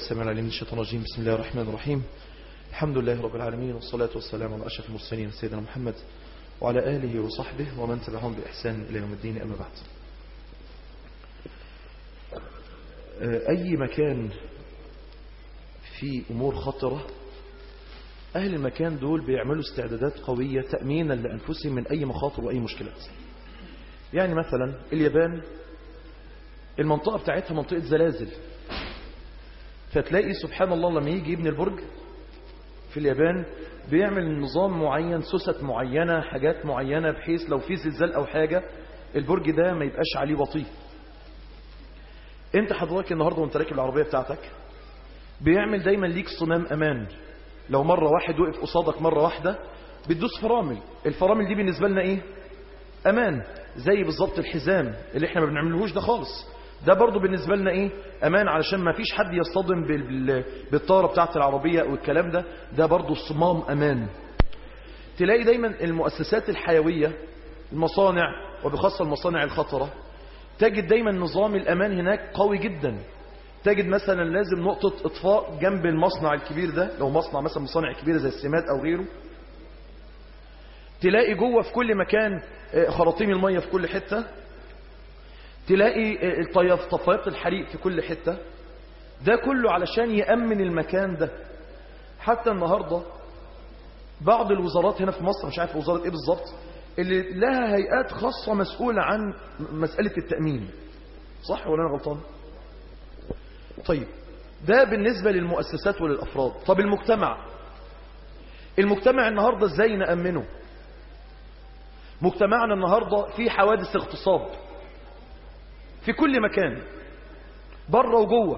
السميع العليم من الشيطان الرجيم بسم الله الرحمن الرحيم الحمد لله رب العالمين والصلاة والسلام على أشرف المرسلين سيدنا محمد وعلى آله وصحبه ومن تبعهم بإحسان إلى يوم الدين أما بعد أي مكان في أمور خطرة أهل المكان دول بيعملوا استعدادات قوية تأمينا لأنفسهم من أي مخاطر وأي مشكلات يعني مثلا اليابان المنطقة بتاعتها منطقة زلازل فتلاقي سبحان الله لما يجي يبني البرج في اليابان بيعمل نظام معين سوست معينة حاجات معينة بحيث لو في زلزال أو حاجة البرج ده ما يبقاش عليه وطيه انت حضرتك النهاردة وانت راكب العربية بتاعتك بيعمل دايما ليك صمام أمان لو مرة واحد وقف قصادك مرة واحدة بتدوس فرامل الفرامل دي بالنسبة لنا ايه أمان زي بالظبط الحزام اللي احنا ما بنعملهوش ده خالص ده برضو بالنسبة لنا ايه امان علشان ما فيش حد يصطدم بالطارة بتاعت العربية والكلام ده ده برضو صمام امان تلاقي دايما المؤسسات الحيوية المصانع وبخاصة المصانع الخطرة تجد دايما نظام الامان هناك قوي جدا تجد مثلا لازم نقطة اطفاء جنب المصنع الكبير ده لو مصنع مثلا مصانع كبيرة زي السماد او غيره تلاقي جوه في كل مكان خراطيم المية في كل حتة تلاقي الطيف طفايات الحريق في كل حتة ده كله علشان يأمن المكان ده حتى النهاردة بعض الوزارات هنا في مصر مش عارف وزارة ايه بالظبط اللي لها هيئات خاصة مسؤولة عن مسألة التأمين صح ولا انا غلطان طيب ده بالنسبة للمؤسسات وللأفراد طب المجتمع المجتمع النهاردة ازاي نأمنه مجتمعنا النهاردة في حوادث اغتصاب في كل مكان بره وجوه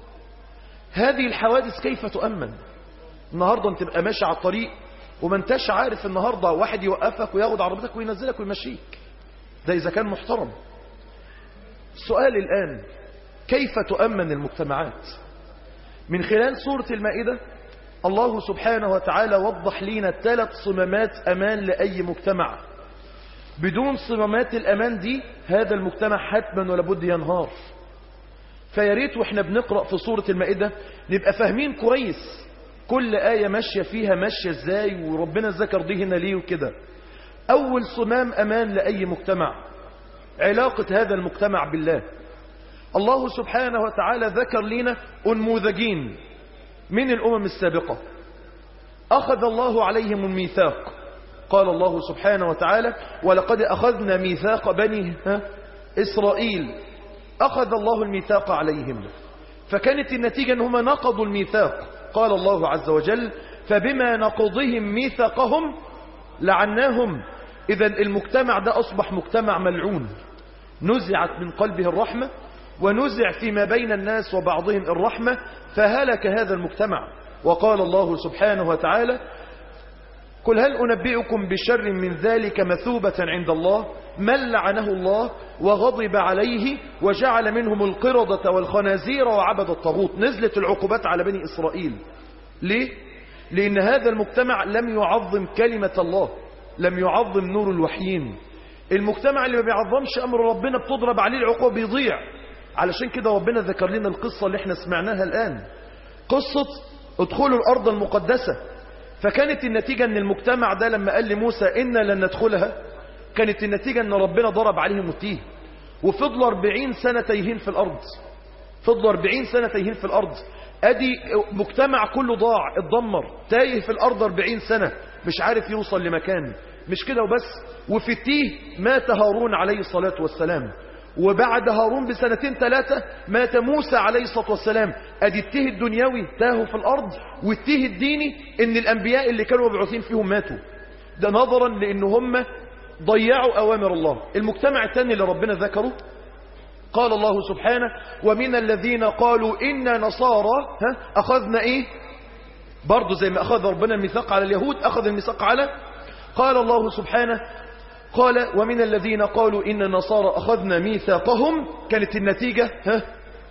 هذه الحوادث كيف تؤمن النهاردة انت تبقى ماشي على الطريق وما انتش عارف النهاردة واحد يوقفك وياخد عربيتك وينزلك ويمشيك ده إذا كان محترم السؤال الآن كيف تؤمن المجتمعات من خلال سورة المائدة الله سبحانه وتعالى وضح لنا ثلاث صمامات أمان لأي مجتمع بدون صمامات الأمان دي هذا المجتمع حتما ولابد ينهار فياريت واحنا بنقرأ في سورة المائدة نبقى فاهمين كويس كل آية ماشية فيها ماشية ازاي وربنا ذكر دي هنا ليه وكده أول صمام أمان لأي مجتمع علاقة هذا المجتمع بالله الله سبحانه وتعالى ذكر لنا أنموذجين من الأمم السابقة أخذ الله عليهم الميثاق قال الله سبحانه وتعالى ولقد أخذنا ميثاق بني إسرائيل أخذ الله الميثاق عليهم فكانت النتيجة أنهم نقضوا الميثاق قال الله عز وجل فبما نقضهم ميثاقهم لعناهم إذا المجتمع ده أصبح مجتمع ملعون نزعت من قلبه الرحمة ونزع فيما بين الناس وبعضهم الرحمة فهلك هذا المجتمع وقال الله سبحانه وتعالى قل هل أنبئكم بشر من ذلك مثوبة عند الله من لعنه الله وغضب عليه وجعل منهم القردة والخنازير وعبد الطاغوت نزلت العقوبات على بني إسرائيل ليه؟ لأن هذا المجتمع لم يعظم كلمة الله لم يعظم نور الوحيين المجتمع اللي ما بيعظمش أمر ربنا بتضرب عليه العقوبة بيضيع علشان كده ربنا ذكر لنا القصة اللي احنا سمعناها الآن قصة ادخلوا الأرض المقدسة فكانت النتيجة ان المجتمع ده لما قال لموسى إنا لن ندخلها كانت النتيجة ان ربنا ضرب عليهم التيه وفضلوا 40 سنة تايهين في الأرض فضلوا 40 سنة تايهين في الأرض أدي مجتمع كله ضاع اتدمر تايه في الأرض 40 سنة مش عارف يوصل لمكان مش كده وبس وفي التيه مات هارون عليه الصلاة والسلام وبعد هارون بسنتين ثلاثة مات موسى عليه الصلاة والسلام ادي التيه الدنيوي تاهوا في الارض والتيه الديني ان الانبياء اللي كانوا مبعوثين فيهم ماتوا ده نظرا لان هم ضيعوا اوامر الله المجتمع الثاني اللي ربنا ذكره قال الله سبحانه ومن الذين قالوا إنا نصارى ها أخذنا إيه برضو زي ما أخذ ربنا الميثاق على اليهود أخذ الميثاق على قال الله سبحانه قال ومن الذين قالوا إن النصارى أخذنا ميثاقهم كانت النتيجة ها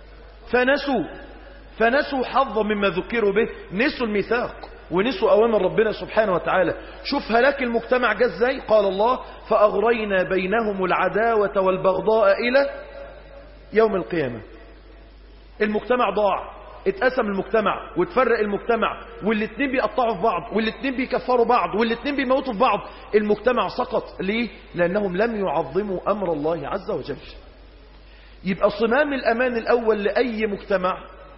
فنسوا فنسوا حظا مما ذكروا به نسوا الميثاق ونسوا أوامر ربنا سبحانه وتعالى شوف هلاك المجتمع جه ازاي قال الله فأغرينا بينهم العداوة والبغضاء إلى يوم القيامة المجتمع ضاع اتقسم المجتمع وتفرق المجتمع والاتنين بيقطعوا في بعض والاتنين بيكفروا بعض والاتنين بيموتوا في بعض المجتمع سقط ليه؟ لأنهم لم يعظموا أمر الله عز وجل يبقى صمام الأمان الأول لأي مجتمع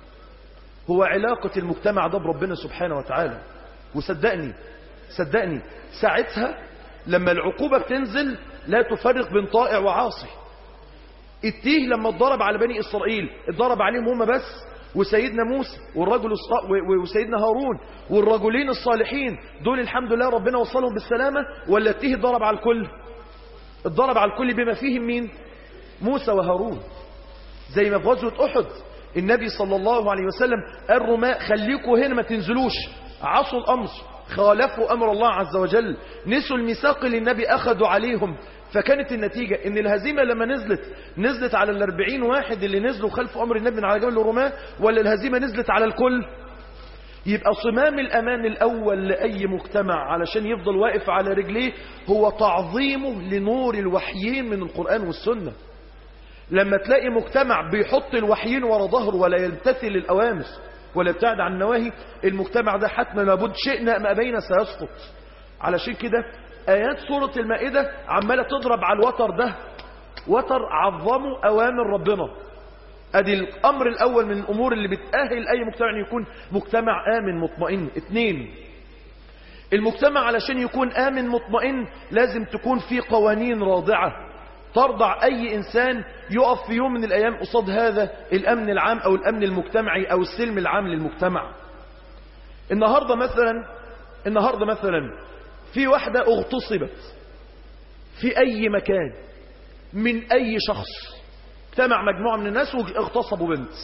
هو علاقة المجتمع ده بربنا سبحانه وتعالى وصدقني صدقني ساعتها لما العقوبة بتنزل لا تفرق بين طائع وعاصي التيه لما اتضرب على بني إسرائيل اتضرب عليهم هم بس وسيدنا موسى والرجل الص... وسيدنا هارون والرجلين الصالحين دول الحمد لله ربنا وصلهم بالسلامة ولا التيه اتضرب على الكل اتضرب على الكل بما فيهم مين موسى وهارون زي ما في غزوة أحد النبي صلى الله عليه وسلم قال رماء خليكوا هنا ما تنزلوش عصوا الأمر خالفوا أمر الله عز وجل نسوا الميثاق اللي النبي أخذوا عليهم فكانت النتيجة ان الهزيمة لما نزلت نزلت على الاربعين واحد اللي نزلوا خلف أمر النبي من على جبل الرماة ولا الهزيمة نزلت على الكل يبقى صمام الأمان الأول لأي مجتمع علشان يفضل واقف على رجليه هو تعظيمه لنور الوحيين من القرآن والسنة لما تلاقي مجتمع بيحط الوحيين ورا ظهره ولا يمتثل الأوامر ولا يبتعد عن النواهي المجتمع ده حتما لابد شئنا ما بين سيسقط علشان كده آيات سورة المائدة عمالة تضرب على الوتر ده وتر عظموا أوامر ربنا ادي الامر الاول من الامور اللي بتأهل اي مجتمع ان يكون مجتمع امن مطمئن اتنين المجتمع علشان يكون امن مطمئن لازم تكون في قوانين راضعة ترضع اي انسان يقف في يوم من الايام قصاد هذا الامن العام او الامن المجتمعي او السلم العام للمجتمع النهاردة مثلا النهاردة مثلا في واحدة اغتصبت في اي مكان من اي شخص اجتمع مجموعة من الناس واغتصبوا بنت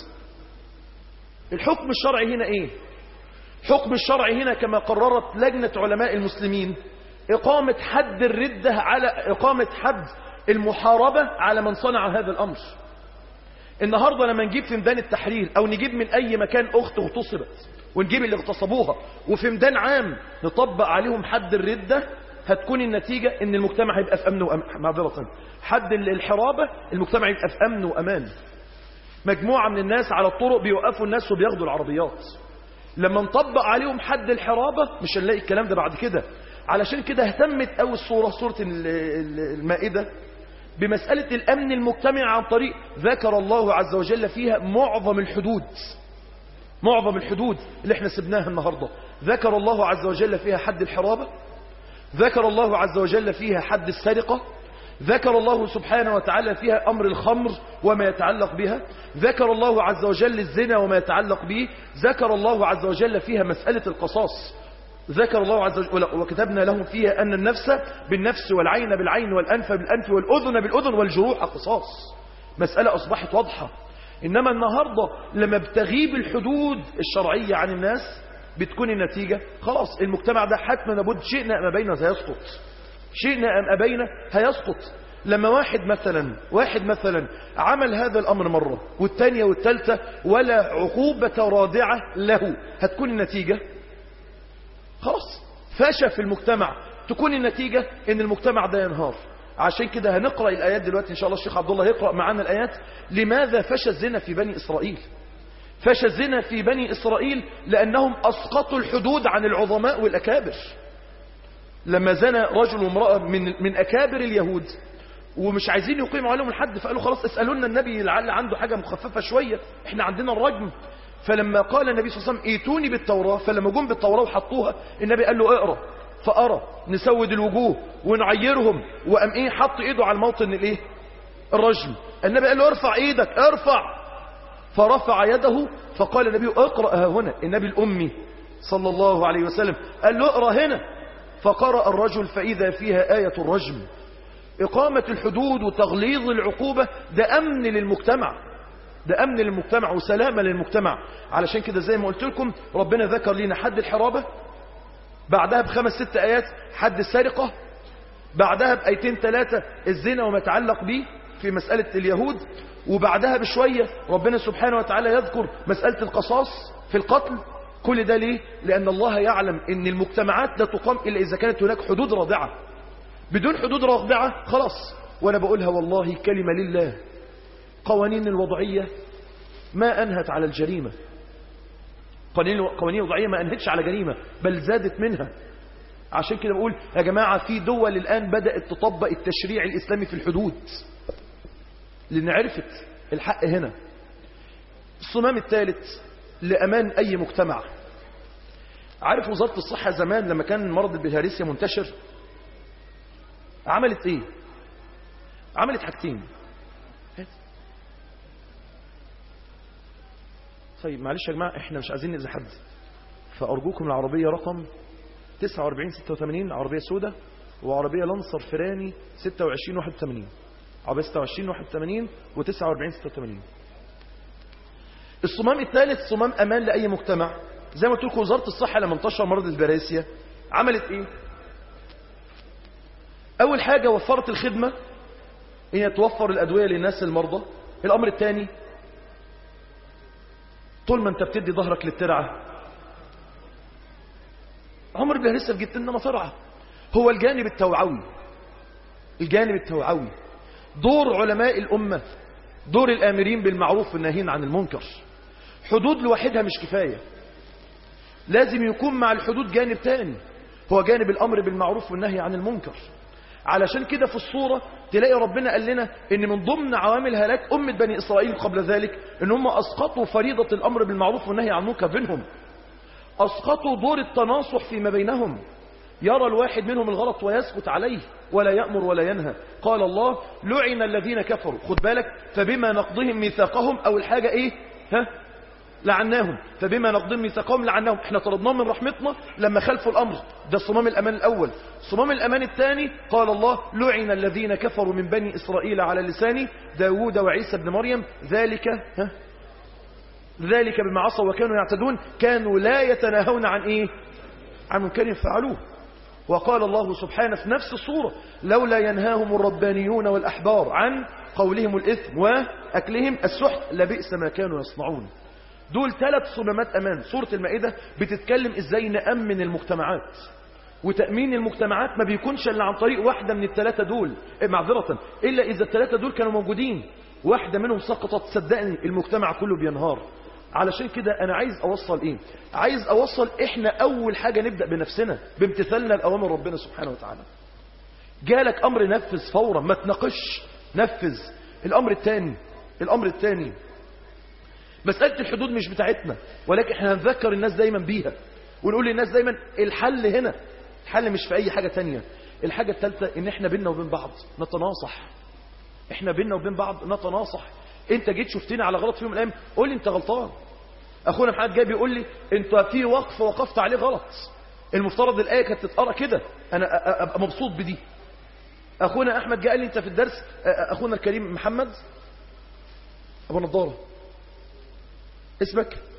الحكم الشرعي هنا ايه الحكم الشرعي هنا كما قررت لجنة علماء المسلمين اقامة حد الردة على اقامة حد المحاربة على من صنع هذا الامر النهاردة لما نجيب في ميدان التحرير او نجيب من اي مكان اخت اغتصبت ونجيب اللي اغتصبوها وفي ميدان عام نطبق عليهم حد الردة هتكون النتيجة ان المجتمع هيبقى في امن وامان معذرة حد الحرابة المجتمع يبقى في امن وامان مجموعة من الناس على الطرق بيوقفوا الناس وبياخدوا العربيات لما نطبق عليهم حد الحرابة مش هنلاقي الكلام ده بعد كده علشان كده اهتمت قوي الصورة صورة المائدة بمسألة الامن المجتمع عن طريق ذكر الله عز وجل فيها معظم الحدود معظم الحدود اللي احنا سبناها النهاردة ذكر الله عز وجل فيها حد الحرابة ذكر الله عز وجل فيها حد السرقة ذكر الله سبحانه وتعالى فيها أمر الخمر وما يتعلق بها ذكر الله عز وجل الزنا وما يتعلق به ذكر الله عز وجل فيها مسألة القصاص ذكر الله عز وجل وكتبنا لهم فيها أن النفس بالنفس والعين بالعين والأنف بالأنف والأذن بالأذن والجروح قصاص مسألة أصبحت واضحة إنما النهاردة لما بتغيب الحدود الشرعية عن الناس بتكون النتيجة خلاص المجتمع ده حتما لابد شئنا أم أبينا هيسقط شئنا أم أبينا هيسقط لما واحد مثلا واحد مثلا عمل هذا الأمر مرة والثانية والثالثة ولا عقوبة رادعة له هتكون النتيجة خلاص فشى في المجتمع تكون النتيجة ان المجتمع ده ينهار عشان كده هنقرأ الآيات دلوقتي إن شاء الله الشيخ عبد الله يقرأ معانا الآيات لماذا فشى الزنا في بني إسرائيل فشى الزنا في بني إسرائيل لأنهم أسقطوا الحدود عن العظماء والأكابر لما زنى رجل وامرأة من, من أكابر اليهود ومش عايزين يقيموا عليهم الحد فقالوا خلاص اسألوا لنا النبي لعل عنده حاجة مخففة شوية احنا عندنا الرجم فلما قال النبي صلى الله عليه وسلم ايتوني بالتوراة فلما جم بالتوراة وحطوها النبي قال له اقرأ فأرى نسود الوجوه ونعيرهم وقام ايه حط ايده على الموطن الايه الرجم النبي قال له ارفع ايدك ارفع فرفع يده فقال النبي اقرأ ها هنا النبي الأمي صلى الله عليه وسلم قال له اقرأ هنا فقرأ الرجل فإذا فيها آية الرجم إقامة الحدود وتغليظ العقوبة ده أمن للمجتمع ده أمن للمجتمع وسلامة للمجتمع علشان كده زي ما قلت لكم ربنا ذكر لنا حد الحرابة بعدها بخمس ست آيات حد السرقة بعدها بآيتين ثلاثة الزنا وما يتعلق به في مسألة اليهود وبعدها بشوية ربنا سبحانه وتعالى يذكر مسألة القصاص في القتل كل ده ليه؟ لأن الله يعلم أن المجتمعات لا تقام إلا إذا كانت هناك حدود راضعة بدون حدود راضعة خلاص وأنا بقولها والله كلمة لله قوانين الوضعية ما أنهت على الجريمة قوانين وضعية ما أنهتش على جريمة بل زادت منها عشان كده بقول يا جماعة في دول الآن بدأت تطبق التشريع الإسلامي في الحدود لأن عرفت الحق هنا الصمام الثالث لأمان أي مجتمع عارف وزارة الصحة زمان لما كان مرض البلهارسيا منتشر عملت ايه عملت حاجتين طيب معلش يا جماعة احنا مش عايزين نأذي حد فأرجوكم العربية رقم 49 86 عربية سودة وعربية لانسر فراني 26 81 عربية 26 81 و49 86 الصمام الثالث صمام أمان لأي مجتمع زي ما قلت لكم وزارة الصحة لما انتشر مرض البراسيا عملت ايه أول حاجة وفرت الخدمة هي توفر الأدوية للناس المرضى الأمر الثاني طول ما انت بتدي ظهرك للترعة عمر بن لسه جبت لنا مطرعة هو الجانب التوعوي الجانب التوعوي دور علماء الأمة دور الآمرين بالمعروف والناهين عن المنكر حدود لوحدها مش كفاية لازم يكون مع الحدود جانب تاني هو جانب الأمر بالمعروف والنهي عن المنكر علشان كده في الصورة تلاقي ربنا قال لنا ان من ضمن عوامل هلاك أمة بني إسرائيل قبل ذلك ان هم أسقطوا فريضة الأمر بالمعروف والنهي عن المنكر بينهم أسقطوا دور التناصح فيما بينهم يرى الواحد منهم الغلط ويسكت عليه ولا يأمر ولا ينهى قال الله لعن الذين كفروا خد بالك فبما نقضهم ميثاقهم أو الحاجة إيه ها لعناهم فبما نقضهم ميثاقهم لعناهم احنا طردناهم من رحمتنا لما خلفوا الأمر ده صمام الأمان الأول صمام الأمان الثاني قال الله لعن الذين كفروا من بني إسرائيل على لسان داود وعيسى بن مريم ذلك ها ذلك بما عصوا وكانوا يعتدون كانوا لا يتناهون عن ايه عن منكر فعلوه وقال الله سبحانه في نفس الصورة لولا ينهاهم الربانيون والأحبار عن قولهم الإثم وأكلهم السحت لبئس ما كانوا يصنعون دول ثلاث صمامات أمان سورة المائدة بتتكلم إزاي نأمن المجتمعات وتأمين المجتمعات ما بيكونش إلا عن طريق واحدة من الثلاثة دول معذرة إلا إذا الثلاثة دول كانوا موجودين واحدة منهم سقطت صدقني المجتمع كله بينهار علشان كده أنا عايز أوصل إيه عايز أوصل إحنا أول حاجة نبدأ بنفسنا بامتثالنا لأوامر ربنا سبحانه وتعالى جالك أمر نفذ فورا ما تناقش نفذ الأمر الثاني الأمر الثاني مسألة الحدود مش بتاعتنا ولكن احنا هنذكر الناس دايما بيها ونقول للناس دايما الحل هنا الحل مش في أي حاجة تانية الحاجة الثالثة إن احنا بينا وبين بعض نتناصح احنا بينا وبين بعض نتناصح انت جيت شفتني على غلط في يوم من الايام قول لي انت غلطان اخونا محمد جاي بيقول لي انت في وقف وقفت عليه غلط المفترض الايه كانت تتقرا كده انا ابقى مبسوط بدي اخونا احمد جاء لي انت في الدرس اخونا الكريم محمد ابو نضاره اسمك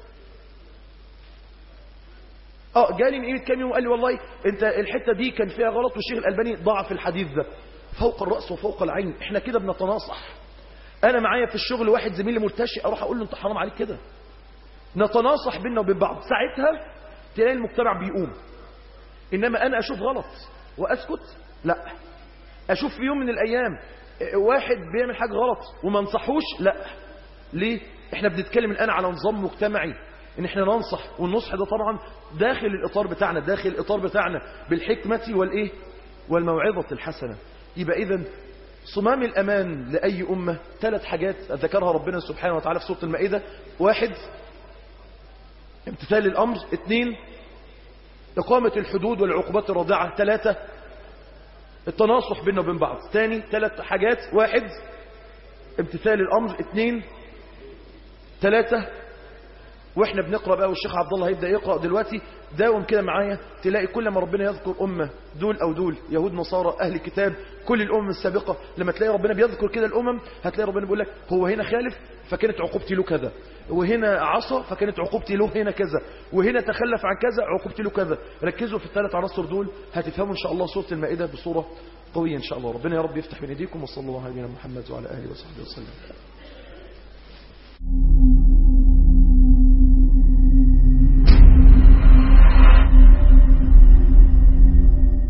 اه جالي من قيمه كام يوم وقال لي والله انت الحته دي كان فيها غلط والشيخ الالباني ضعف الحديث ده فوق الراس وفوق العين احنا كده بنتناصح انا معايا في الشغل واحد زميلي مرتشي اروح اقول له انت حرام عليك كده نتناصح بينا وبين بعض ساعتها تلاقي المجتمع بيقوم انما انا اشوف غلط واسكت لا اشوف في يوم من الايام واحد بيعمل حاجه غلط وما انصحوش لا ليه احنا بنتكلم الان على نظام مجتمعي ان احنا ننصح والنصح ده طبعا داخل الاطار بتاعنا داخل الاطار بتاعنا بالحكمه والايه والموعظه الحسنه يبقى اذا صمام الأمان لأي أمة ثلاث حاجات ذكرها ربنا سبحانه وتعالى في سورة المائدة واحد امتثال الأمر اثنين إقامة الحدود والعقوبات الرادعة ثلاثة التناصح بيننا وبين بعض ثاني ثلاث حاجات واحد امتثال الأمر اثنين ثلاثة واحنا بنقرأ بقى والشيخ عبد الله هيبدأ يقرأ دلوقتي داوم كده معايا تلاقي كل ما ربنا يذكر أمة دول أو دول يهود نصارى أهل الكتاب كل الأمم السابقة لما تلاقي ربنا بيذكر كده الأمم هتلاقي ربنا بيقول لك هو هنا خالف فكانت عقوبتي له كذا وهنا عصى فكانت عقوبتي له هنا كذا وهنا تخلف عن كذا عقوبتي له كذا ركزوا في الثلاث عناصر دول هتفهموا إن شاء الله سورة المائدة بصورة قوية إن شاء الله ربنا يا رب يفتح بين ايديكم وصلى الله على نبينا محمد وعلى آله وصحبه وسلم